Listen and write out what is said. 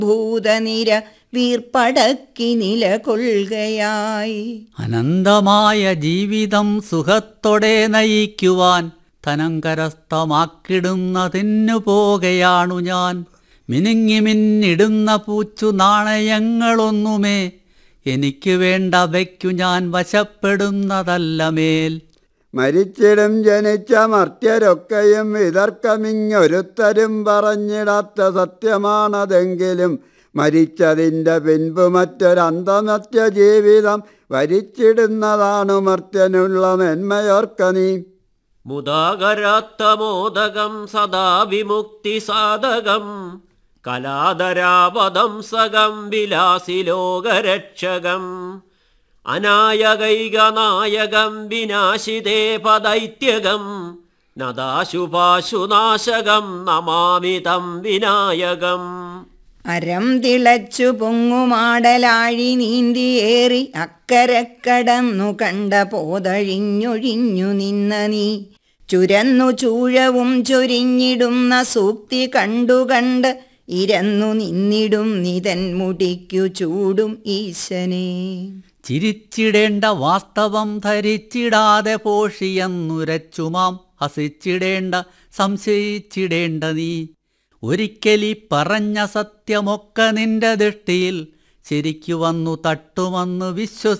ഭൂതനിര വീർപ്പടക്കി നിലകൊള്ളുകയായി അനന്തമായ ജീവിതം സുഖത്തോടെ നയിക്കുവാൻ ധനം കരസ്ഥമാക്കിടുന്നതിനു പോകയാണു ഞാൻ മിനുങ്ങി മിന്നിടുന്ന പൂച്ചു നാണയങ്ങളൊന്നുമേ എനിക്ക് വേണ്ട വയ്ക്കു ഞാൻ വശപ്പെടുന്നതല്ല മേൽ മരിച്ചിടും ജനിച്ച മർത്യരൊക്കെയും വിതർക്കമിങ്ങൊരുത്തരും പറഞ്ഞിടാത്ത സത്യമാണതെങ്കിലും മരിച്ചതിൻ്റെ പിൻപ് മറ്റൊരന്തമത്യ ജീവിതം വരിച്ചിടുന്നതാണു മർത്യനുള്ള മെന്മയോർക്ക നീ മുദാകരാത്ത മോദകം സദാ വിമുക്തി സാധകം കലാധരാപദംസകം വിലാസി ലോകരക്ഷകം അനായകൈകനായകം വിനാശിതേ പദൈത്യകം നദാശുപാശുനാശകം നമാമി തം വിനായകം അരം തിളച്ചു പൊങ്ങുമാടലാഴി നീന്തിയേറി അക്കരക്കടന്നു കണ്ട പോതഴിഞ്ഞൊഴിഞ്ഞു നിന്ന നീ ചുരന്നു ചൂഴവും ചൊരിഞ്ഞിടുന്ന സൂക്തി കണ്ടു കണ്ട് ഇരന്നു നിന്നിടും നിതൻ മുടിക്കു ചൂടും ഈശനേ ചിരിച്ചിടേണ്ട വാസ്തവം ധരിച്ചിടാതെ പോഷിയെന്നുരച്ചുമാം ഹസിച്ചിടേണ്ട സംശയിച്ചിടേണ്ട നീ ഒരിക്കലി പറഞ്ഞ സത്യമൊക്കെ നിന്റെ ദൃഷ്ടിയിൽ ശരിക്കു വന്നു തട്ടുമെന്ന് വിശ്വസി